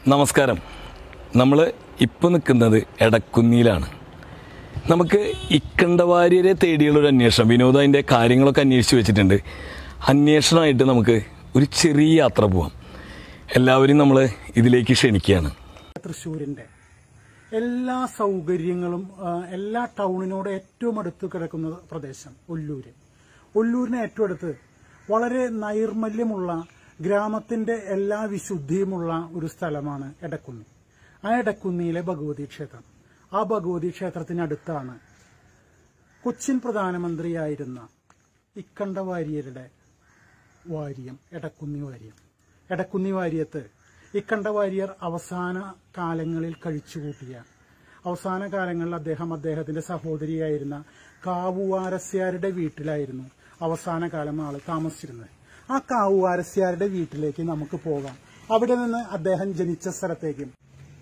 നമസ്കാരം നമ്മൾ ഇപ്പോൾ നിൽക്കുന്നത് എടക്കുന്നിയിലാണ് നമുക്ക് ഇക്കണ്ടവാര്യരെ തേടിയുള്ള ഒരു അന്വേഷണം വിനോദ അതിൻ്റെ കാര്യങ്ങളൊക്കെ അന്വേഷിച്ച് വെച്ചിട്ടുണ്ട് അന്വേഷണമായിട്ട് നമുക്ക് ഒരു ചെറിയ യാത്ര പോവാം എല്ലാവരും നമ്മൾ ഇതിലേക്ക് ക്ഷണിക്കുകയാണ് തൃശ്ശൂരിന്റെ എല്ലാ സൗകര്യങ്ങളും ആ, എല്ലാ ടൗണിനോട് ഏറ്റവും അടുത്ത് കിടക്കുന്ന പ്രദേശം ഒല്ലൂര് ഒല്ലൂരിന് ഏറ്റവും അടുത്ത് വളരെ നൈർമല്യമുള്ള ഗ്രാമത്തിന്റെ എല്ലാ വിശുദ്ധിയുമുള്ള ഒരു സ്ഥലമാണ് എടക്കുന്നി ആ എടക്കുന്നിയിലെ ഭഗവതി ക്ഷേത്രം ആ ഭഗവതി ക്ഷേത്രത്തിനടുത്താണ് കൊച്ചിൻ പ്രധാനമന്ത്രിയായിരുന്ന ഇക്കണ്ട വാര്യരുടെ വാര്യം എടക്കുന്നി വാര്യം എടക്കുന്നി വാര്യത്ത് ഇക്കണ്ട വാര്യർ അവസാന കാലങ്ങളിൽ കഴിച്ചുകൂട്ടിയ അവസാന കാലങ്ങളിൽ അദ്ദേഹം അദ്ദേഹത്തിന്റെ സഹോദരിയായിരുന്ന കാവുവാരസ്യാരുടെ വീട്ടിലായിരുന്നു അവസാന കാലം ആള് താമസിച്ചിരുന്നത് ആ കാവുവാരസ്യാരുടെ വീട്ടിലേക്ക് നമുക്ക് പോകാം അവിടെ നിന്ന് അദ്ദേഹം ജനിച്ച സ്ഥലത്തേക്കും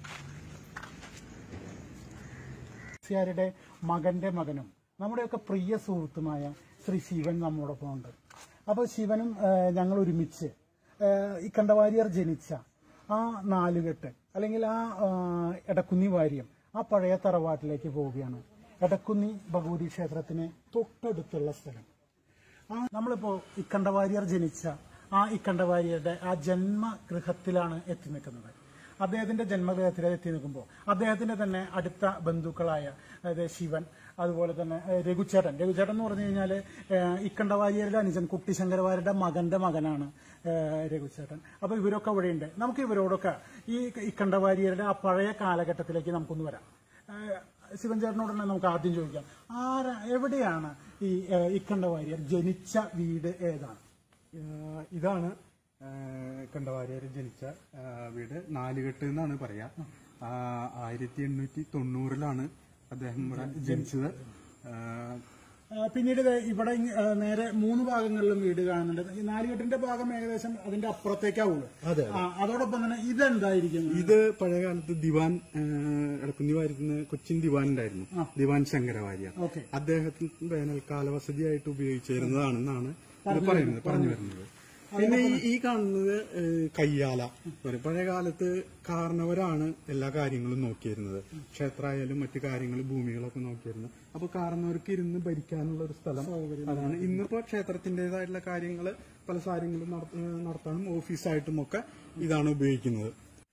ാരുടെ മകന്റെ മകനും നമ്മുടെയൊക്കെ പ്രിയ സുഹൃത്തുമായ ശ്രീ ശിവൻ നമ്മോടൊപ്പം ഉണ്ട് അപ്പോൾ ശിവനും ആ, ഞങ്ങൾ ഒരുമിച്ച് ആ, ഈ കണ്ടവാരിയർ ജനിച്ച ആ നാലുകെട്ട് അല്ലെങ്കിൽ ആ ആ, എടക്കുന്നി വാര്യം ആ പഴയ തറവാട്ടിലേക്ക് പോവുകയാണ് എടക്കുന്നി ഭഗവതി ക്ഷേത്രത്തിന് തൊട്ടടുത്തുള്ള സ്ഥലം ആ നമ്മളിപ്പോ ഇക്കണ്ടവാര്യർ ജനിച്ച ആ ഇക്കണ്ടവാര്യരുടെ ആ ജന്മഗൃഹത്തിലാണ് എത്തി നിൽക്കുന്നത് അദ്ദേഹത്തിന്റെ ജന്മഗൃഹത്തിൽ എത്തി നിൽക്കുമ്പോൾ അദ്ദേഹത്തിന്റെ തന്നെ അടുത്ത ബന്ധുക്കളായ അതായത് ശിവൻ അതുപോലെ തന്നെ ഏഹ്, രഘുചേട്ടൻ രഘുചേട്ടൻ എന്ന് പറഞ്ഞു കഴിഞ്ഞാൽ ഇക്കണ്ടവാര്യരുടെ അനുജൻ കുട്ടിശങ്കരവാര്യരുടെ മകന്റെ മകനാണ് ഏഹ്, രഘുചേട്ടൻ അപ്പൊ ഇവരൊക്കെ ഇവിടെയുണ്ട് നമുക്ക് ഇവരോടൊക്കെ ഈ ഇക്കണ്ടവാര്യരുടെ ആ പഴയ കാലഘട്ടത്തിലേക്ക് നമുക്കൊന്ന് വരാം ഏഹ്, ശിവൻ ചേട്ടനോട് തന്നെ നമുക്ക് ആദ്യം ചോദിക്കാം ആരാ എവിടെയാണ് ഈ ഏഹ്, ഇക്കണ്ട വാര്യർ ജനിച്ച വീട് ഏതാണ് ഏഹ് ഇതാണ് കണ്ടവാര്യർ ജനിച്ച ഏഹ് വീട് നാലുകെട്ട് എന്നാണ് പറയാ ആഹ് ആയിരത്തി എണ്ണൂറ്റി തൊണ്ണൂറിലാണ് അദ്ദേഹം ഇവിടെ ജനിച്ചത് ഏഹ് ഏഹ്, പിന്നീട് ദേ ഇവിടെ ഇങ്, ഏഹ്, നേരെ മൂന്ന് ഭാഗങ്ങളിലും വീട് കാണുന്നുണ്ട് ഈ നാലുകെട്ടിന്റെ ഭാഗം ഏകദേശം അതിന്റെ അപ്പുറത്തേക്കാവുള്ളൂ ആ, അതോടൊപ്പം തന്നെ ഇതെന്തായിരിക്കും ഇത് പഴയകാലത്ത് ദിവാൻ ഏഹ് എടക്കുന്നി വാര്യത്തിന് കൊച്ചിൻ ദിവാൻ ഉണ്ടായിരുന്നു ദിവാൻ ശങ്കരവാര്യർ ഓക്കെ അദ്ദേഹത്തിന് വേനൽക്കാല വസതിയായിട്ട് ഉപയോഗിച്ചിരുന്നതാണെന്നാണ് ഇത് പറയുന്നത് പറഞ്ഞു വരുന്നത് പിന്നെ ഈ- ഈ കാണുന്നത് ഏഹ്, കയ്യാല പറയും. പഴയ കാലത്ത് കാരണവരാണ് എല്ലാ കാര്യങ്ങളും നോക്കിയിരുന്നത് ക്ഷേത്രമായാലും മറ്റു കാര്യങ്ങൾ ഭൂമികളൊക്കെ നോക്കിയിരുന്നത് അപ്പൊ കാരണവർക്ക് ഇരുന്ന് ഭരിക്കാനുള്ള ഒരു സ്ഥലം അതാണ് ഇന്നിപ്പോ ക്ഷേത്രത്തിന്റേതായിട്ടുള്ള കാര്യങ്ങൾ പല കാര്യങ്ങളും നടത്ത- ഏഹ്, നടത്താനും ഓഫീസായിട്ടും ഒക്കെ ഇതാണ് ഉപയോഗിക്കുന്നത്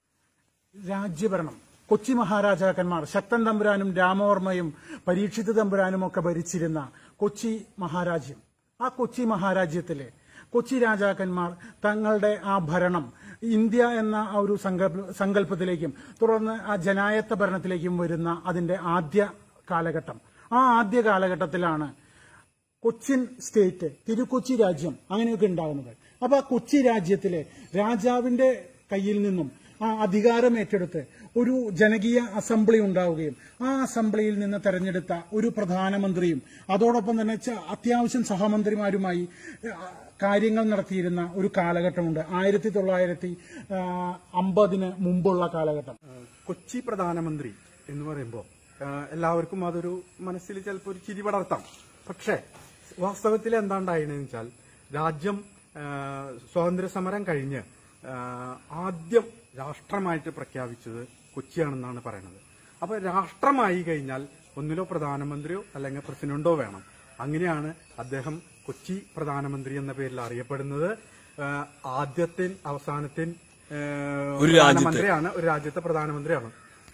രാജ്യഭരണം കൊച്ചി മഹാരാജാക്കന്മാർ ശക്തൻ തമ്പുരാനും രാമവർമ്മയും പരീക്ഷിത് തമ്പുരാനും ഒക്കെ ഭരിച്ചിരുന്ന കൊച്ചി മഹാരാജ്യം ആ കൊച്ചി മഹാരാജ്യത്തിലെ കൊച്ചി രാജാക്കന്മാർ തങ്ങളുടെ ആ ഭരണം ഇന്ത്യ എന്ന ആ ഒരു സങ്കല്പ സങ്കല്പത്തിലേക്കും തുടർന്ന് ആ ജനായത്ത ഭരണത്തിലേക്കും വരുന്ന അതിന്റെ ആദ്യ കാലഘട്ടം ആ ആദ്യ കാലഘട്ടത്തിലാണ് കൊച്ചിൻ സ്റ്റേറ്റ് തിരുക്കൊച്ചി രാജ്യം അങ്ങനെയൊക്കെ ഉണ്ടാകുന്നത് അപ്പൊ ആ കൊച്ചി രാജ്യത്തിലെ രാജാവിന്റെ കയ്യിൽ നിന്നും ആ അധികാരം ഏറ്റെടുത്ത് ഒരു ജനകീയ അസംബ്ലി ഉണ്ടാവുകയും ആ അസംബ്ലിയിൽ നിന്ന് തെരഞ്ഞെടുത്ത ഒരു പ്രധാനമന്ത്രിയും അതോടൊപ്പം തന്നെ ച- അത്യാവശ്യം സഹമന്ത്രിമാരുമായി ആ, കാര്യങ്ങൾ നടത്തിയിരുന്ന ഒരു കാലഘട്ടമുണ്ട് ആയിരത്തി തൊള്ളായിരത്തി അമ്പതിന് മുമ്പുള്ള കാലഘട്ടം കൊച്ചി പ്രധാനമന്ത്രി എന്ന് പറയുമ്പോൾ എല്ലാവർക്കും അതൊരു മനസ്സിൽ ചിലപ്പോൾ ഒരു ചിരി പടർത്താം പക്ഷേ വാസ്തവത്തിൽ എന്താണ്ടായെന്ന് വെച്ചാൽ രാജ്യം ആ, സ്വാതന്ത്ര്യ സമരം കഴിഞ്ഞ് ആ, ആദ്യം രാഷ്ട്രമായിട്ട് പ്രഖ്യാപിച്ചത് കൊച്ചിയാണെന്നാണ് പറയുന്നത് അപ്പൊ രാഷ്ട്രമായി കഴിഞ്ഞാൽ ഒന്നിലോ പ്രധാനമന്ത്രിയോ അല്ലെങ്കിൽ പ്രസിഡന്റോ വേണം അങ്ങനെയാണ് അദ്ദേഹം കൊച്ചി പ്രധാനമന്ത്രി എന്ന പേരിൽ അറിയപ്പെടുന്നത് ആ, ആദ്യത്തെ അവസാനത്തെ ആ, ഒരു രാജ്യത്തെ. പ്രധാനമന്ത്രിയാണ് ഒരു രാജ്യത്തെ പ്രധാനമന്ത്രിയാണ്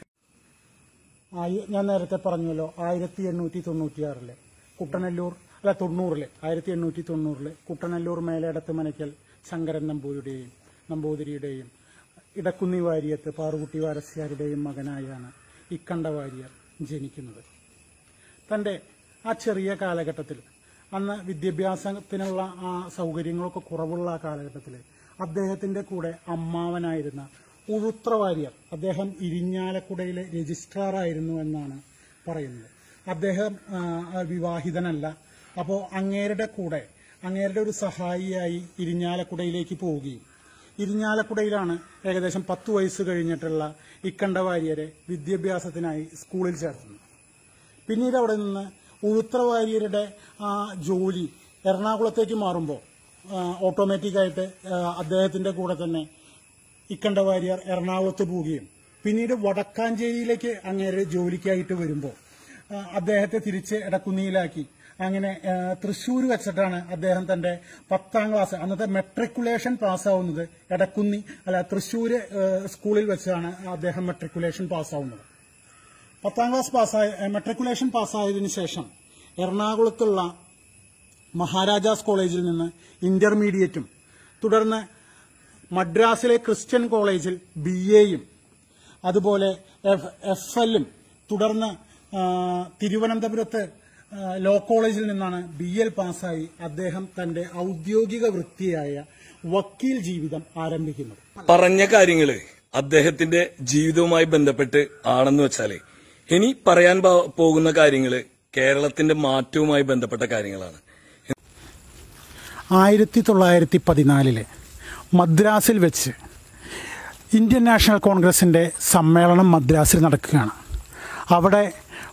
ആയി- ഞാൻ നേരത്തെ പറഞ്ഞല്ലോ ആയിരത്തി എണ്ണൂറ്റി തൊണ്ണൂറ്റിയാറിലെ കുട്ടനല്ലൂർ അല്ല തൊണ്ണൂറിലെ ആയിരത്തി എണ്ണൂറ്റി തൊണ്ണൂറിലെ കുട്ടനല്ലൂർ മേലേടത്ത് മനയ്ക്കൽ ശങ്കരൻ നമ്പൂരിയുടെയും നമ്പൂതിരിയുടെയും ഇടക്കുന്നി വാര്യത്ത് പാറുകുട്ടി വാരസ്യാരുടെയും മകനായാണ് ഇക്കണ്ട വാര്യർ ജനിക്കുന്നത് തന്റെ ആ ചെറിയ കാലഘട്ടത്തിൽ അന്ന് വിദ്യാഭ്യാസത്തിനുള്ള ആ സൗകര്യങ്ങളൊക്കെ കുറവുള്ള ആ കാലഘട്ടത്തിൽ അദ്ദേഹത്തിന്റെ കൂടെ അമ്മാവനായിരുന്ന ഉഴുത്ര വാര്യർ അദ്ദേഹം ഇരിഞ്ഞാലക്കുടയിലെ രജിസ്ട്രാർ ആയിരുന്നു എന്നാണ് പറയുന്നത് അദ്ദേഹം ആ, വിവാഹിതനല്ല അപ്പോൾ അങ്ങേരുടെ കൂടെ അങ്ങേരുടെ ഒരു സഹായിയായി ഇരിഞ്ഞാലക്കുടയിലേക്ക് പോവുകയും ഇരിഞ്ഞാലക്കുടയിലാണ് ഏകദേശം പത്ത് വയസ്സ് കഴിഞ്ഞിട്ടുള്ള ഇക്കണ്ട വാര്യരെ വിദ്യാഭ്യാസത്തിനായി സ്കൂളിൽ ചേർത്തുന്നത് പിന്നീട് അവിടെ നിന്ന് ഉഴുത്ര വാര്യരുടെ ആ ജോലി എറണാകുളത്തേക്ക് മാറുമ്പോൾ ഓട്ടോമാറ്റിക്കായിട്ട് അദ്ദേഹത്തിന്റെ കൂടെ തന്നെ ഇക്കണ്ടവാര്യർ എറണാകുളത്ത് പോവുകയും പിന്നീട് വടക്കാഞ്ചേരിയിലേക്ക് അങ്ങേര് ജോലിക്കായിട്ട് വരുമ്പോൾ ആ, അദ്ദേഹത്തെ തിരിച്ച് എടക്കുന്നിയിലാക്കി അങ്ങനെ ആ, തൃശ്ശൂർ വെച്ചിട്ടാണ് അദ്ദേഹം തന്റെ പത്താം ക്ലാസ് അന്നത്തെ മെട്രിക്കുലേഷൻ പാസ്സാവുന്നത് എടക്കുന്നി അല്ല തൃശ്ശൂര് ആ, സ്കൂളിൽ വെച്ചാണ് അദ്ദേഹം മെട്രിക്കുലേഷൻ പാസ്സാവുന്നത് പത്താം ക്ലാസ് പാസ്സായ മെട്രിക്കുലേഷൻ പാസ്സായതിനു ശേഷം എറണാകുളത്തുള്ള മഹാരാജാസ് കോളേജിൽ നിന്ന് ഇന്റർമീഡിയറ്റും തുടർന്ന് മദ്രാസിലെ ക്രിസ്ത്യൻ കോളേജിൽ ബി എയും അതുപോലെ എഫ് എല്ലും തുടർന്ന് ആ, തിരുവനന്തപുരത്ത് ആ, ലോ കോളേജിൽ നിന്നാണ് ബി എൽ പാസ്സായി അദ്ദേഹം തന്റെ ഔദ്യോഗിക വൃത്തിയായ വക്കീൽ ജീവിതം ആരംഭിക്കുന്നത് പറഞ്ഞ കാര്യങ്ങള് അദ്ദേഹത്തിന്റെ ജീവിതവുമായി ബന്ധപ്പെട്ട് ആണെന്ന് വെച്ചാല് ഇനി പറയാൻ പോ- പോകുന്ന കാര്യങ്ങള് കേരളത്തിന്റെ മാറ്റവുമായി ബന്ധപ്പെട്ട കാര്യങ്ങളാണ് ആയിരത്തി തൊള്ളായിരത്തി പതിനാലില് മദ്രാസിൽ വെച്ച് ഇന്ത്യൻ നാഷണൽ കോൺഗ്രസിൻ്റെ സമ്മേളനം മദ്രാസിൽ നടക്കുകയാണ് അവിടെ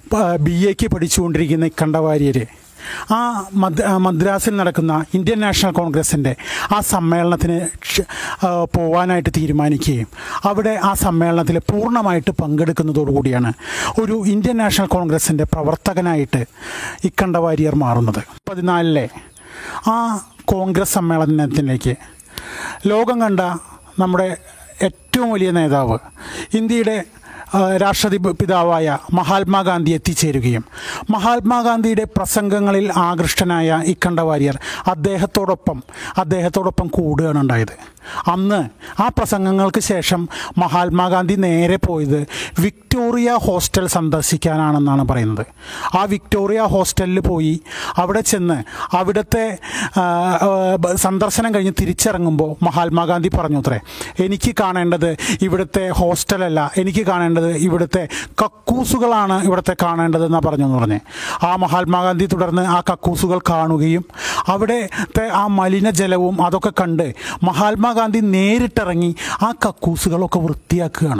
ബി എക്ക് പഠിച്ചുകൊണ്ടിരിക്കുന്ന ഇക്കണ്ടവാര്യർ ആ മദ് ആ മദ്രാസിൽ നടക്കുന്ന ഇന്ത്യൻ നാഷണൽ കോൺഗ്രസിൻ്റെ ആ സമ്മേളനത്തിന് ക്ഷ- ആ, പോവാനായിട്ട് തീരുമാനിക്കുകയും അവിടെ ആ സമ്മേളനത്തിൽ പൂർണ്ണമായിട്ട് പങ്കെടുക്കുന്നതോടുകൂടിയാണ് ഒരു ഇന്ത്യൻ നാഷണൽ കോൺഗ്രസിൻ്റെ പ്രവർത്തകനായിട്ട് ഇക്കണ്ടവാര്യർ മാറുന്നത് പതിനാലിലെ ആ കോൺഗ്രസ് സമ്മേളനത്തിലേക്ക് ലോകം കണ്ട നമ്മുടെ ഏറ്റവും വലിയ നേതാവ് ഇന്ത്യയുടെ ആ, രാഷ്ട്രപതി പിതാവായ മഹാത്മാഗാന്ധി എത്തിച്ചേരുകയും മഹാത്മാഗാന്ധിയുടെ പ്രസംഗങ്ങളിൽ ആകൃഷ്ടനായ ഇക്കണ്ട വാര്യർ അദ്ദേഹത്തോടൊപ്പം അദ്ദേഹത്തോടൊപ്പം കൂടുകയാണ് ഉണ്ടായത് അന്ന് ആ പ്രസംഗങ്ങൾക്ക് ശേഷം മഹാത്മാഗാന്ധി നേരെ പോയത് വിക്ടോറിയ ഹോസ്റ്റൽ സന്ദർശിക്കാനാണെന്നാണ് പറയുന്നത് ആ വിക്ടോറിയ ഹോസ്റ്റലിൽ പോയി അവിടെ ചെന്ന് അവിടുത്തെ ആ, ആ, ബ- സന്ദർശനം കഴിഞ്ഞ് തിരിച്ചിറങ്ങുമ്പോൾ മഹാത്മാഗാന്ധി പറഞ്ഞു അത്രേ എനിക്ക് കാണേണ്ടത് ഇവിടുത്തെ ഹോസ്റ്റലല്ല എനിക്ക് കാണേണ്ടത് ഇവിടുത്തെ കക്കൂസുകളാണ് ഇവിടുത്തെ കാണേണ്ടത് എന്നാണ് പറഞ്ഞു എന്ന് പറഞ്ഞ് ആ മഹാത്മാഗാന്ധി തുടർന്ന് ആ കക്കൂസുകൾ കാണുകയും അവിടുത്തെ ആ മലിനജലവും അതൊക്കെ കണ്ട് മഹാത്മാഗാന്ധി നേരിട്ടിറങ്ങി ആ കക്കൂസുകളൊക്കെ വൃത്തിയാക്കുകയാണ്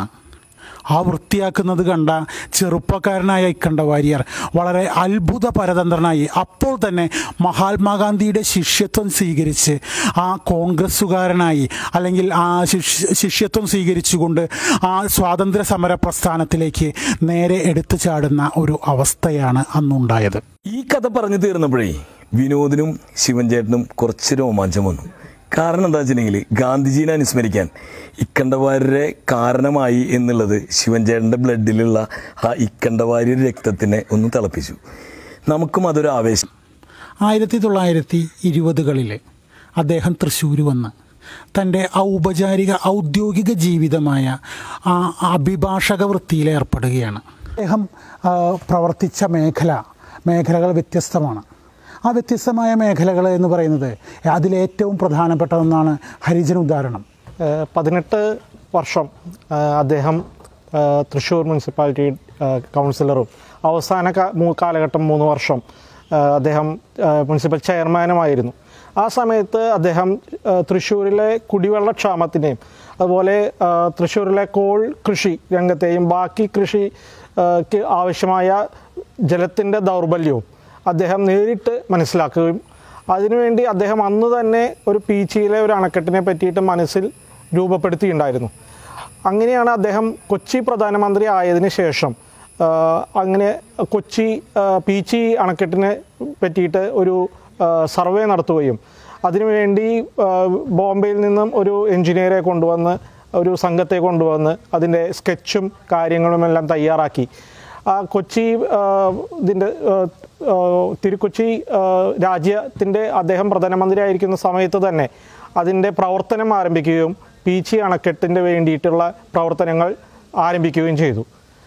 ആ വൃത്തിയാക്കുന്നത് കണ്ട ചെറുപ്പക്കാരനായ ഇക്കണ്ട വാര്യർ വളരെ അത്ഭുത പരതന്ത്രനായി അപ്പോൾ തന്നെ മഹാത്മാഗാന്ധിയുടെ ശിഷ്യത്വം സ്വീകരിച്ച് ആ കോൺഗ്രസ്സുകാരനായി അല്ലെങ്കിൽ ആ ശിഷ്യ ശിഷ്യത്വം സ്വീകരിച്ചുകൊണ്ട് ആ സ്വാതന്ത്ര്യ സമര പ്രസ്ഥാനത്തിലേക്ക് നേരെ എടുത്തു ചാടുന്ന ഒരു അവസ്ഥയാണ് അന്നുണ്ടായത് ഈ കഥ പറഞ്ഞു തീർന്നപ്പോഴേ വിനോദിനും ശിവൻചേട്ടനും കുറച്ച് രോമാഞ്ചം വന്നു കാരണം എന്താ വെച്ചിട്ടുണ്ടെങ്കിൽ ഗാന്ധിജീനെ അനുസ്മരിക്കാൻ ഇക്കണ്ടവാര്യരെ കാരണമായി എന്നുള്ളത് ശിവൻചേട്ടൻ്റെ ബ്ലഡിലുള്ള ആ ഇക്കണ്ടവാര്യർ രക്തത്തിനെ ഒന്ന് തിളപ്പിച്ചു നമുക്കും അതൊരു ആവേശം ആയിരത്തി തൊള്ളായിരത്തി ഇരുപതുകളിൽ അദ്ദേഹം തൃശ്ശൂർ വന്ന് തൻ്റെ ഔപചാരിക ഔദ്യോഗിക ജീവിതമായ ആ അഭിഭാഷക വൃത്തിയിൽ ഏർപ്പെടുകയാണ് അദ്ദേഹം ആ, പ്രവർത്തിച്ച മേഖല മേഖലകൾ വ്യത്യസ്തമാണ് ആ വ്യത്യസ്തമായ മേഖലകൾ എന്ന് പറയുന്നത് അതിലേറ്റവും പ്രധാനപ്പെട്ടതെന്നാണ് ഹരിജൻ ഉദാഹരണം ഏഹ് പതിനെട്ട് വർഷം ഏഹ് അദ്ദേഹം ഏഹ് തൃശ്ശൂർ മുനിസിപ്പാലിറ്റി ഏഹ് കൗൺസിലറും അവസാന കാ- മൂ- കാലഘട്ടം മൂന്ന് വർഷം ഏഹ് അദ്ദേഹം ഏഹ് മുനിസിപ്പൽ ചെയർമാനുമായിരുന്നു ആ സമയത്ത് അദ്ദേഹം ഏഹ് തൃശ്ശൂരിലെ കുടിവെള്ളക്ഷാമത്തിനെയും അതുപോലെ ഏഹ് തൃശ്ശൂരിലെ കോൾ കൃഷി രംഗത്തെയും ബാക്കി കൃഷി ഏഹ് ക്ക് ആവശ്യമായ ജലത്തിൻ്റെ ദൗർബല്യവും അദ്ദേഹം നേരിട്ട് മനസ്സിലാക്കുകയും അതിനുവേണ്ടി അദ്ദേഹം അന്ന് തന്നെ ഒരു പീച്ചിയിലെ ഒരു അണക്കെട്ടിനെ പറ്റിയിട്ട് മനസ്സിൽ രൂപപ്പെടുത്തിയിട്ടുണ്ടായിരുന്നു അങ്ങനെയാണ് അദ്ദേഹം കൊച്ചി പ്രധാനമന്ത്രി ആയതിനു ശേഷം ആ, അങ്ങനെ കൊച്ചി ആ, പീച്ചി അണക്കെട്ടിനെ പറ്റിയിട്ട് ഒരു ആ, സർവേ നടത്തുകയും അതിനുവേണ്ടി ആ, ബോംബെയിൽ നിന്നും ഒരു എഞ്ചിനീയറെ കൊണ്ടുവന്ന് ഒരു സംഘത്തെ കൊണ്ടുവന്ന് അതിൻ്റെ സ്കെച്ചും കാര്യങ്ങളുമെല്ലാം തയ്യാറാക്കി ആ കൊച്ചി ആ, ഇതിൻ്റെ ആ, ആ, തിരുക്കൊച്ചി ആ, രാജ്യത്തിൻ്റെ അദ്ദേഹം പ്രധാനമന്ത്രി ആയിരിക്കുന്ന സമയത്ത് തന്നെ അതിൻ്റെ പ്രവർത്തനം ആരംഭിക്കുകയും പീച്ചി അണക്കെട്ടിൻ്റെ വേണ്ടിയിട്ടുള്ള പ്രവർത്തനങ്ങൾ ആരംഭിക്കുകയും ചെയ്തു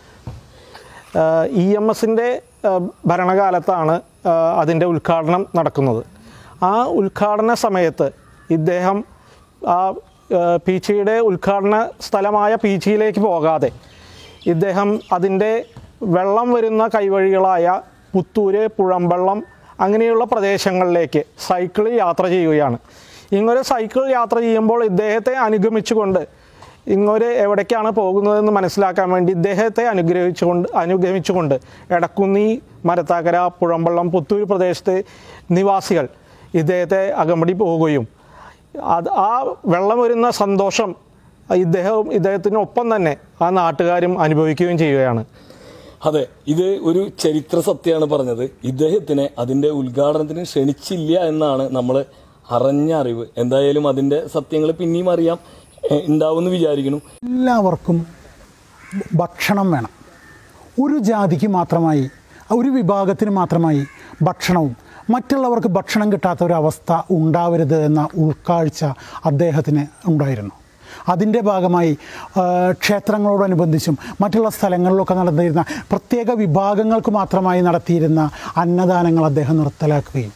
ഇ എം എസിൻ്റെ ഭരണകാലത്താണ് ആ, അതിൻ്റെ ഉദ്ഘാടനം നടക്കുന്നത് ആ ഉദ്ഘാടന സമയത്ത് ഇദ്ദേഹം ആ ആ, പീച്ചിയുടെ ഉദ്ഘാടന സ്ഥലമായ പീച്ചിയിലേക്ക് പോകാതെ ഇദ്ദേഹം അതിൻ്റെ വെള്ളം വരുന്ന കൈവഴികളായ പുത്തൂര് പുഴമ്പള്ളം അങ്ങനെയുള്ള പ്രദേശങ്ങളിലേക്ക് സൈക്കിളിൽ യാത്ര ചെയ്യുകയാണ് ഇങ്ങനെ സൈക്കിൾ യാത്ര ചെയ്യുമ്പോൾ ഇദ്ദേഹത്തെ അനുഗമിച്ചുകൊണ്ട് ഇങ്ങോര് എവിടേക്കാണ് പോകുന്നതെന്ന് മനസ്സിലാക്കാൻ വേണ്ടി ഇദ്ദേഹത്തെ അനുഗ്രഹിച്ചുകൊണ്ട് അനുഗമിച്ചുകൊണ്ട് എടക്കുന്നി മരത്താക്കര പുഴമ്പള്ളം പുത്തൂർ പ്രദേശത്തെ നിവാസികൾ ഇദ്ദേഹത്തെ അകമ്പടി പോവുകയും അത് ആ വെള്ളം വരുന്ന സന്തോഷം ഇദ്ദേഹം ഇദ്ദേഹത്തിനൊപ്പം തന്നെ ആ നാട്ടുകാരും അനുഭവിക്കുകയും ചെയ്യുകയാണ് അതെ ഇത് ഒരു ചരിത്ര സത്യമാണ് പറഞ്ഞത് ഇദ്ദേഹത്തിനെ അതിന്റെ ഉദ്ഘാടനത്തിന് ക്ഷണിച്ചില്ല എന്നാണ് നമ്മൾ അറിഞ്ഞ അറിവ് എന്തായാലും അതിന്റെ സത്യങ്ങൾ പിന്നെയും അറിയാം ഏഹ് ഉണ്ടാവുമെന്ന് വിചാരിക്കുന്നു എല്ലാവർക്കും ഭക്ഷണം വേണം ഒരു ജാതിക്ക് മാത്രമായി ഒരു വിഭാഗത്തിന് മാത്രമായി ഭക്ഷണവും മറ്റുള്ളവർക്ക് ഭക്ഷണം കിട്ടാത്ത ഒരു അവസ്ഥ ഉണ്ടാവരുത് എന്ന ഉൾക്കാഴ്ച അദ്ദേഹത്തിന് ഉണ്ടായിരുന്നു അതിൻ്റെ ഭാഗമായി ആ, ക്ഷേത്രങ്ങളോടനുബന്ധിച്ചും മറ്റുള്ള സ്ഥലങ്ങളിലൊക്കെ നടന്നിരുന്ന പ്രത്യേക വിഭാഗങ്ങൾക്ക് മാത്രമായി നടത്തിയിരുന്ന അന്നദാനങ്ങൾ അദ്ദേഹം നിർത്തലാക്കുകയും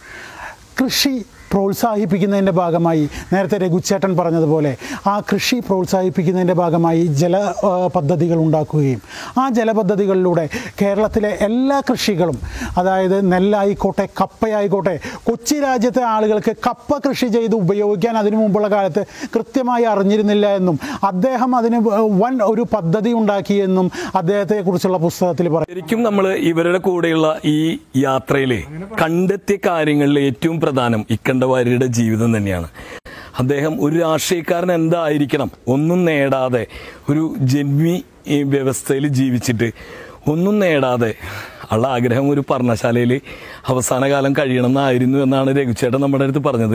കൃഷി പ്രോത്സാഹിപ്പിക്കുന്നതിൻ്റെ ഭാഗമായി നേരത്തെ രഘുച്ചേട്ടൻ പറഞ്ഞതുപോലെ ആ കൃഷി പ്രോത്സാഹിപ്പിക്കുന്നതിൻ്റെ ഭാഗമായി ജല ആ, പദ്ധതികൾ ഉണ്ടാക്കുകയും ആ ജലപദ്ധതികളിലൂടെ കേരളത്തിലെ എല്ലാ കൃഷികളും അതായത് നെല്ലായിക്കോട്ടെ കപ്പയായിക്കോട്ടെ കൊച്ചി രാജ്യത്തെ ആളുകൾക്ക് കപ്പ കൃഷി ചെയ്ത് ഉപയോഗിക്കാൻ അതിനു മുമ്പുള്ള കാലത്ത് കൃത്യമായി അറിഞ്ഞിരുന്നില്ല എന്നും അദ്ദേഹം അതിന് വൻ ഒരു പദ്ധതി ഉണ്ടാക്കിയെന്നും അദ്ദേഹത്തെക്കുറിച്ചുള്ള പുസ്തകത്തിൽ പറയും ശരിക്കും നമ്മൾ ഇവരുടെ കൂടെയുള്ള ഈ യാത്രയിൽ കണ്ടെത്തിയ കാര്യങ്ങളിൽ ഏറ്റവും പ്രധാനം ഇക്കണ്ടവാരിയുടെ ജീവിതം തന്നെയാണ് അദ്ദേഹം ഒരു രാഷ്ട്രീയക്കാരൻ എന്തായിരിക്കണം ഒന്നും നേടാതെ ഒരു ജന്മി ഈ വ്യവസ്ഥയിൽ ജീവിച്ചിട്ട് ഒന്നും നേടാതെ ഉള്ള ആഗ്രഹം ഒരു പർണശാലയിൽ അവസാന കാലം കഴിയണമെന്നായിരുന്നു എന്നാണ് രഘുചേട്ടൻ നമ്മുടെ അടുത്ത് പറഞ്ഞത്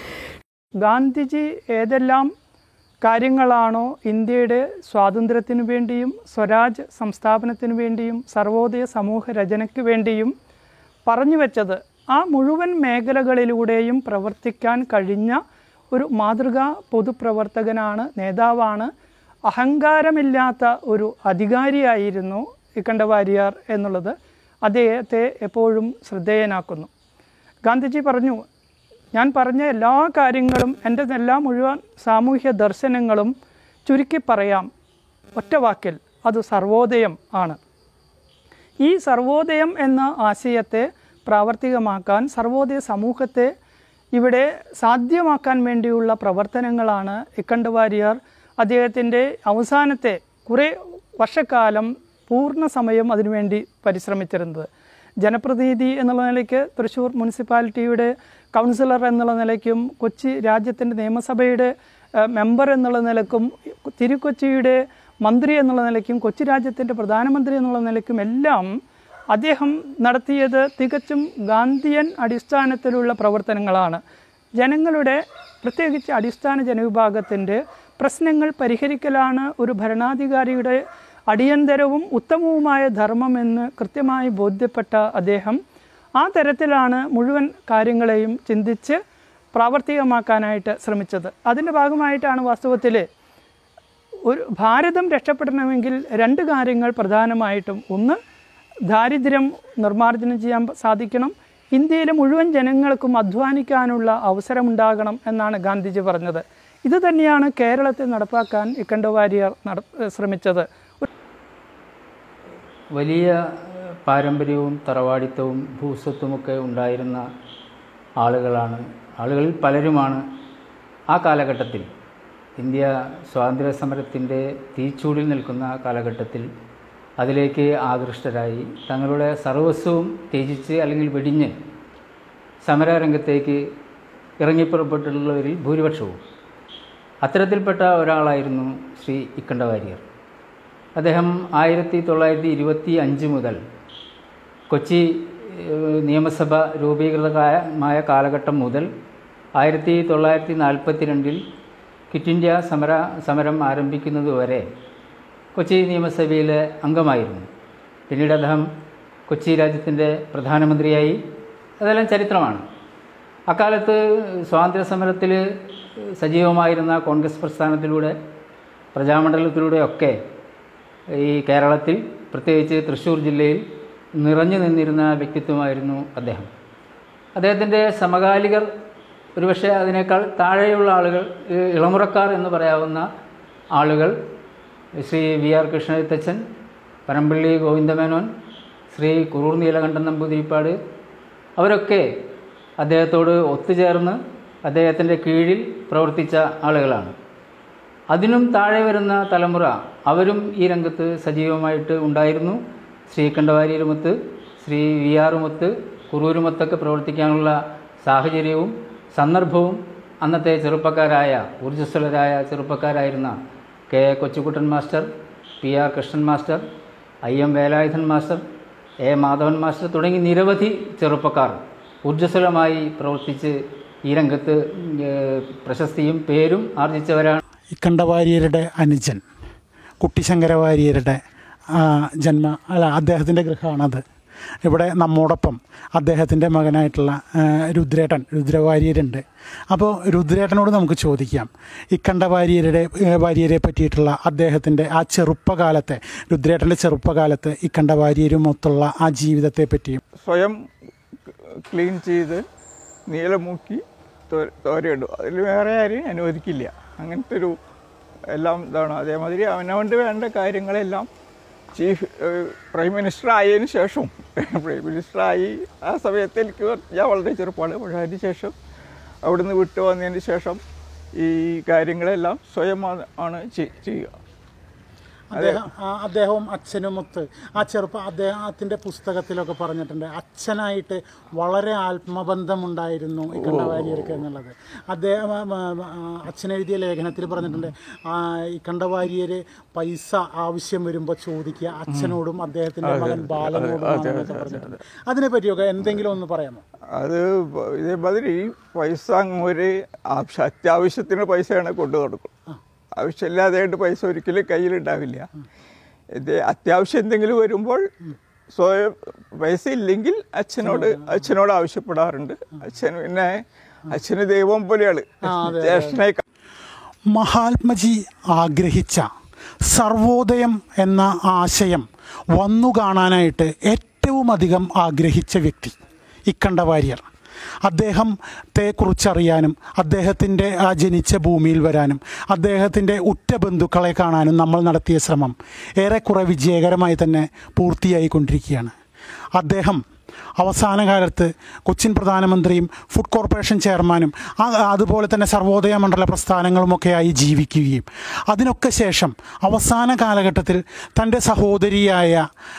ഗാന്ധിജി ഏതെല്ലാം കാര്യങ്ങളാണോ ഇന്ത്യയുടെ സ്വാതന്ത്ര്യത്തിനു വേണ്ടിയും സ്വരാജ് സംസ്ഥാപനത്തിനു വേണ്ടിയും സർവോദയ സമൂഹ രചനയ്ക്ക് വേണ്ടിയും പറഞ്ഞു വെച്ചത് ആ മുഴുവൻ മേഖലകളിലൂടെയും പ്രവർത്തിക്കാൻ കഴിഞ്ഞ ഒരു മാതൃകാ പൊതുപ്രവർത്തകനാണ് നേതാവാണ് അഹങ്കാരമില്ലാത്ത ഒരു അധികാരിയായിരുന്നു ഇക്കണ്ടവാരിയാർ എന്നുള്ളത് അദ്ദേഹത്തെ എപ്പോഴും ശ്രദ്ധേയനാക്കുന്നു ഗാന്ധിജി പറഞ്ഞു ഞാൻ പറഞ്ഞ എല്ലാ കാര്യങ്ങളും എൻ്റെ എല്ലാ മുഴുവൻ സാമൂഹ്യ ദർശനങ്ങളും ചുരുക്കി പറയാം ഒറ്റ വാക്കിൽ അത് സർവോദയം ആണ് ഈ സർവോദയം എന്ന ആശയത്തെ പ്രാവർത്തികമാക്കാൻ സർവോദയ സമൂഹത്തെ ഇവിടെ സാധ്യമാക്കാൻ വേണ്ടിയുള്ള പ്രവർത്തനങ്ങളാണ് ഇക്കണ്ടവാരിയാർ അദ്ദേഹത്തിൻ്റെ അവസാനത്തെ കുറേ വർഷക്കാലം പൂർണ്ണ സമയം അതിനുവേണ്ടി പരിശ്രമിച്ചിരുന്നത് ജനപ്രതിനിധി എന്നുള്ള നിലയ്ക്ക് തൃശ്ശൂർ മുനിസിപ്പാലിറ്റിയുടെ കൗൺസിലർ എന്നുള്ള നിലയ്ക്കും കൊച്ചി രാജ്യത്തിൻ്റെ നിയമസഭയുടെ ഏഹ്, മെമ്പർ എന്നുള്ള നിലക്കും തിരുക്കൊച്ചിയുടെ മന്ത്രി എന്നുള്ള നിലയ്ക്കും കൊച്ചി രാജ്യത്തിൻ്റെ പ്രധാനമന്ത്രി എന്നുള്ള നിലയ്ക്കും എല്ലാം അദ്ദേഹം നടത്തിയത് തികച്ചും ഗാന്ധിയൻ അടിസ്ഥാനത്തിലുള്ള പ്രവർത്തനങ്ങളാണ് ജനങ്ങളുടെ പ്രത്യേകിച്ച് അടിസ്ഥാന ജനവിഭാഗത്തിൻ്റെ പ്രശ്നങ്ങൾ പരിഹരിക്കലാണ് ഒരു ഭരണാധികാരിയുടെ അടിയന്തരവും ഉത്തമവുമായ ധർമ്മമെന്ന് കൃത്യമായി ബോധ്യപ്പെട്ട അദ്ദേഹം ആ തരത്തിലാണ് മുഴുവൻ കാര്യങ്ങളെയും ചിന്തിച്ച് പ്രാവർത്തികമാക്കാനായിട്ട് ശ്രമിച്ചത് അതിൻ്റെ ഭാഗമായിട്ടാണ് വാസ്തവത്തിൽ ഒരു ഭാരതം രക്ഷപ്പെടണമെങ്കിൽ രണ്ട് കാര്യങ്ങൾ പ്രധാനമായിട്ടും ഒന്ന് ദാരിദ്ര്യം നിർമ്മാർജ്ജനം ചെയ്യാൻ സാധിക്കണം ഇന്ത്യയിലെ മുഴുവൻ ജനങ്ങൾക്കും അധ്വാനിക്കാനുള്ള അവസരമുണ്ടാകണം എന്നാണ് ഗാന്ധിജി പറഞ്ഞത് ഇത് തന്നെയാണ് കേരളത്തിൽ നടപ്പാക്കാൻ ഇക്കണ്ടവാരിയർ നട ശ്രമിച്ചത് വലിയ ഏഹ്, പാരമ്പര്യവും തറവാടിത്തവും ഭൂസ്വത്തുമൊക്കെ ഉണ്ടായിരുന്ന ആളുകളാണ് ആളുകളിൽ പലരുമാണ് ആ കാലഘട്ടത്തിൽ ഇന്ത്യ സ്വാതന്ത്ര്യ സമരത്തിൻ്റെ തീച്ചൂടിൽ നിൽക്കുന്ന കാലഘട്ടത്തിൽ അതിലേക്ക് ആകൃഷ്ടരായി തങ്ങളുടെ സർവസ്വവും ത്യജിച്ച് അല്ലെങ്കിൽ വെടിഞ്ഞ് സമരരംഗത്തേക്ക് ഇറങ്ങിപ്പുറപ്പെട്ടുള്ളവരിൽ ഭൂരിപക്ഷവും അത്തരത്തിൽപ്പെട്ട ഒരാളായിരുന്നു ശ്രീ ഇക്കണ്ടവാര്യർ അദ്ദേഹം ആയിരത്തി തൊള്ളായിരത്തി ഇരുപത്തി അഞ്ച് മുതൽ കൊച്ചി ഏഹ്, നിയമസഭ രൂപീകൃതമായ കാലഘട്ടം മുതൽ ആയിരത്തി തൊള്ളായിരത്തി നാൽപ്പത്തി രണ്ടിൽ ക്വിറ്റ് ഇന്ത്യ സമര സമരം ആരംഭിക്കുന്നതുവരെ കൊച്ചി നിയമസഭയിലെ അംഗമായിരുന്നു പിന്നീട് അദ്ദേഹം കൊച്ചി രാജ്യത്തിൻ്റെ പ്രധാനമന്ത്രിയായി അതെല്ലാം ചരിത്രമാണ് അക്കാലത്ത് സ്വാതന്ത്ര്യ സമരത്തിൽ സജീവമായിരുന്ന കോൺഗ്രസ് പ്രസ്ഥാനത്തിലൂടെ പ്രജാമണ്ഡലത്തിലൂടെയൊക്കെ ഈ കേരളത്തിൽ പ്രത്യേകിച്ച് തൃശ്ശൂർ ജില്ലയിൽ നിറഞ്ഞു നിന്നിരുന്ന വ്യക്തിത്വമായിരുന്നു അദ്ദേഹം അദ്ദേഹത്തിൻ്റെ സമകാലികർ ഒരുപക്ഷെ അതിനേക്കാൾ താഴെയുള്ള ആളുകൾ ഈ ഇളമുറക്കാർ എന്ന് പറയാവുന്ന ആളുകൾ ശ്രീ വി ആർ കൃഷ്ണതച്ചൻ പനമ്പള്ളി ഗോവിന്ദമേനോൻ ശ്രീ കുറൂർ നീലകണ്ഠൻ നമ്പൂതിരിപ്പാട് അവരൊക്കെ അദ്ദേഹത്തോട് ഒത്തുചേർന്ന് അദ്ദേഹത്തിൻ്റെ കീഴിൽ പ്രവർത്തിച്ച ആളുകളാണ് അതിനും താഴെ വരുന്ന തലമുറ അവരും ഈ രംഗത്ത് സജീവമായിട്ട് ഉണ്ടായിരുന്നു ശ്രീ കണ്ഠവാരിയുമൊത്ത് ശ്രീ വി ആറുമൊത്ത് കുറൂരുമൊത്തൊക്കെ പ്രവർത്തിക്കാനുള്ള സാഹചര്യവും സന്ദർഭവും അന്നത്തെ ചെറുപ്പക്കാരായ ഊർജ്ജസ്വലരായ ചെറുപ്പക്കാരായിരുന്ന K A Kochukuttan master P R Krishnan master I M Velayudhan master A Madhavan master തുടങ്ങി നിരവധി ചെറുപ്പക്കാർ ഊർജ്ജസ്വലമായി പ്രവർത്തിച്ച് ഈ രംഗത്ത് ഏഹ്, പ്രശസ്തിയും പേരും ആർജിച്ചവരാണ് ഇക്കണ്ടവാര്യരുടെ അനുജൻ കുട്ടിശങ്കര വാര്യരുടെ ആ, ജന്മ അല്ല അദ്ദേഹത്തിൻ്റെ ഗൃഹമാണത് ഇവിടെ നമ്മോടൊപ്പം അദ്ദേഹത്തിൻ്റെ മകനായിട്ടുള്ള ആ, രുദ്രേട്ടൻ രുദ്രവാര്യരുണ്ട് അപ്പോൾ രുദ്രേട്ടനോട് നമുക്ക് ചോദിക്കാം ഇക്കണ്ട വാര്യരുടെ ഏ, വാര്യരെ പറ്റിയിട്ടുള്ള അദ്ദേഹത്തിൻ്റെ ആ ചെറുപ്പകാലത്തെ രുദ്രേട്ടൻ്റെ ചെറുപ്പകാലത്ത് ഇക്കണ്ട വാര്യരുമൊത്തുള്ള ആ ജീവിതത്തെ പറ്റിയും സ്വയം ക്ലീൻ ചെയ്ത് നീലമുക്കി തോ- തോരയിടും അതിൽ വേറെ ആരെയും അനുവദിക്കില്ല അങ്ങനത്തെ ഒരു എല്ലാം ഇതാണ് അതേമാതിരി അവനവൻ്റെ വേണ്ട കാര്യങ്ങളെല്ലാം ചീഫ് ഏഹ്, പ്രൈം മിനിസ്റ്റർ ആയതിനു ശേഷം പ്രൈം മിനിസ്റ്റർ ആയി ആ സമയത്ത് എനിക്ക് ഞാൻ വളരെ ചെറുപ്പമാണ് പക്ഷേ അതിന് ശേഷം അവിടുന്ന് വിട്ടു വന്നതിന് ശേഷം ഈ കാര്യങ്ങളെല്ലാം സ്വയം ആണ്- ആണ് ചെയ്- ചെയ്യുക അദ്ദേഹം ആ, അദ്ദേഹവും അച്ഛനുമൊത്ത് ആ ചെറുപ്പം അദ്ദേഹത്തിൻ്റെ പുസ്തകത്തിലൊക്കെ പറഞ്ഞിട്ടുണ്ട് അച്ഛനായിട്ട് വളരെ ആത്മബന്ധമുണ്ടായിരുന്നു ഈ കണ്ടവാര്യർക്ക് എന്നുള്ളത് അദ്ദേഹം ആ, ആ, ആ, അച്ഛൻ എഴുതിയ ലേഖനത്തിൽ പറഞ്ഞിട്ടുണ്ട് ആ, ഈ കണ്ടവാര്യര് പൈസ ആവശ്യം വരുമ്പോൾ ചോദിക്കുക അച്ഛനോടും അദ്ദേഹത്തിൻ്റെ മകൻ ബാലനോടും ആണെന്നൊക്കെ പറഞ്ഞിട്ടുണ്ട് അതിനെ പറ്റിയൊക്കെ എന്തെങ്കിലും ഒന്ന് പറയാമോ അത് ഇതേമാതിരി പൈസ അങ്ങ് ഒരു ആവശ്യ അത്യാവശ്യത്തിന് പൈസയാണ് കൊണ്ടു കൊടുക്കും ആവശ്യമില്ലാതെയായിട്ട് പൈസ ഒരിക്കലും കയ്യിലുണ്ടാവില്ല ഇത് അത്യാവശ്യം എന്തെങ്കിലും വരുമ്പോൾ സ്വയം പൈസ ഇല്ലെങ്കിൽ അച്ഛനോട് അച്ഛനോട് ആവശ്യപ്പെടാറുണ്ട് അച്ഛൻ പിന്നെ അച്ഛന് ദൈവം പോലെയാണ് ജ്യേഷ്ഠനെ മഹാത്മജി ആഗ്രഹിച്ച സർവോദയം എന്ന ആശയം വന്നു കാണാനായിട്ട് ഏറ്റവും അധികം ആഗ്രഹിച്ച വ്യക്തി ഇക്കണ്ട വാര്യർ അദ്ദേഹത്തെ കുറിച്ചറിയാനും അദ്ദേഹത്തിൻ്റെ ആ ജനിച്ച ഭൂമിയിൽ വരാനും അദ്ദേഹത്തിൻ്റെ ഉറ്റ ബന്ധുക്കളെ കാണാനും നമ്മൾ നടത്തിയ ശ്രമം ഏറെക്കുറെ വിജയകരമായി തന്നെ പൂർത്തിയായിക്കൊണ്ടിരിക്കുകയാണ് അദ്ദേഹം അവസാന കാലത്ത് കൊച്ചിൻ പ്രധാനമന്ത്രിയും ഫുഡ് കോർപ്പറേഷൻ ചെയർമാനും ആ- അതുപോലെ തന്നെ സർവോദയ മണ്ഡല പ്രസ്ഥാനങ്ങളുമൊക്കെയായി ജീവിക്കുകയും അതിനൊക്കെ ശേഷം അവസാന കാലഘട്ടത്തിൽ തൻ്റെ സഹോദരിയായ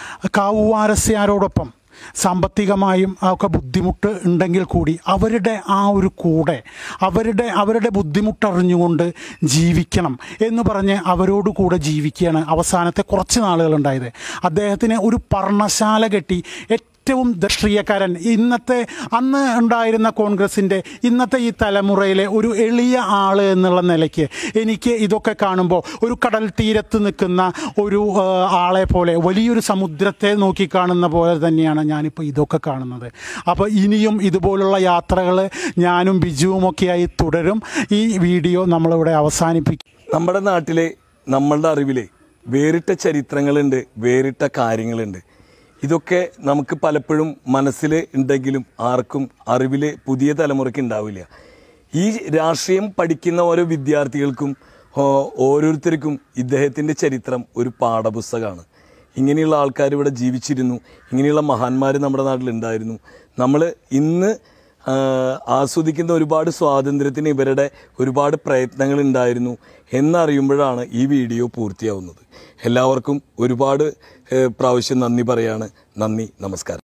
കാവുവാരസ്യാരോടൊപ്പം സാമ്പത്തികമായും ഒക്കെ ബുദ്ധിമുട്ട് ഉണ്ടെങ്കിൽ കൂടി അവരുടെ ആ ഒരു കൂടെ അവരുടെ അവരുടെ ബുദ്ധിമുട്ടറിഞ്ഞുകൊണ്ട് ജീവിക്കണം എന്ന് പറഞ്ഞ് അവരോട് കൂടെ ജീവിക്കുകയാണ് അവസാനത്തെ കുറച്ച് നാളുകളുണ്ടായത് അദ്ദേഹത്തിന് ഒരു പർണശാല കെട്ടി ഏറ്റവും രാഷ്ട്രീയക്കാരൻ ഇന്നത്തെ അന്ന് ഉണ്ടായിരുന്ന കോൺഗ്രസിൻ്റെ ഇന്നത്തെ ഈ തലമുറയിലെ ഒരു എളിയ ആൾ എന്നുള്ള നിലയ്ക്ക് എനിക്ക് ഇതൊക്കെ കാണുമ്പോൾ ഒരു കടൽ തീരത്ത് നിൽക്കുന്ന ഒരു ആ, ആളെ പോലെ വലിയൊരു സമുദ്രത്തെ നോക്കി കാണുന്ന പോലെ തന്നെയാണ് ഞാനിപ്പോൾ ഇതൊക്കെ കാണുന്നത് അപ്പോൾ ഇനിയും ഇതുപോലുള്ള യാത്രകൾ ഞാനും ബിജുവുമൊക്കെയായി തുടരും ഈ വീഡിയോ നമ്മളിവിടെ അവസാനിപ്പിക്കും നമ്മുടെ നാട്ടിലെ നമ്മളുടെ അറിവിൽ വേറിട്ട ചരിത്രങ്ങളുണ്ട് വേറിട്ട കാര്യങ്ങളുണ്ട് ഇതൊക്കെ നമുക്ക് പലപ്പോഴും മനസ്സിൽ ഉണ്ടെങ്കിലും ആർക്കും അറിവിൽ പുതിയ തലമുറയ്ക്ക് ഉണ്ടാവില്ല ഈ രാഷ്ട്രീയം പഠിക്കുന്ന ഓരോ വിദ്യാർത്ഥികൾക്കും ഓ- ഓരോരുത്തർക്കും ഇദ്ദേഹത്തിൻ്റെ ചരിത്രം ഒരു പാഠപുസ്തകമാണ് ഇങ്ങനെയുള്ള ആൾക്കാർ ഇവിടെ ജീവിച്ചിരുന്നു ഇങ്ങനെയുള്ള മഹാന്മാർ നമ്മുടെ നാട്ടിലുണ്ടായിരുന്നു നമ്മൾ ഇന്ന് ആ, ആസ്വദിക്കുന്ന ഒരുപാട് സ്വാതന്ത്ര്യത്തിന് ഇവരുടെ ഒരുപാട് പ്രയത്നങ്ങൾ ഉണ്ടായിരുന്നു എന്നറിയുമ്പോഴാണ് ഈ വീഡിയോ പൂർത്തിയാവുന്നത് എല്ലാവർക്കും ഒരുപാട് ഏ, പ്രാവശ്യം നന്ദി പറയാണ് നന്ദി നമസ്കാരം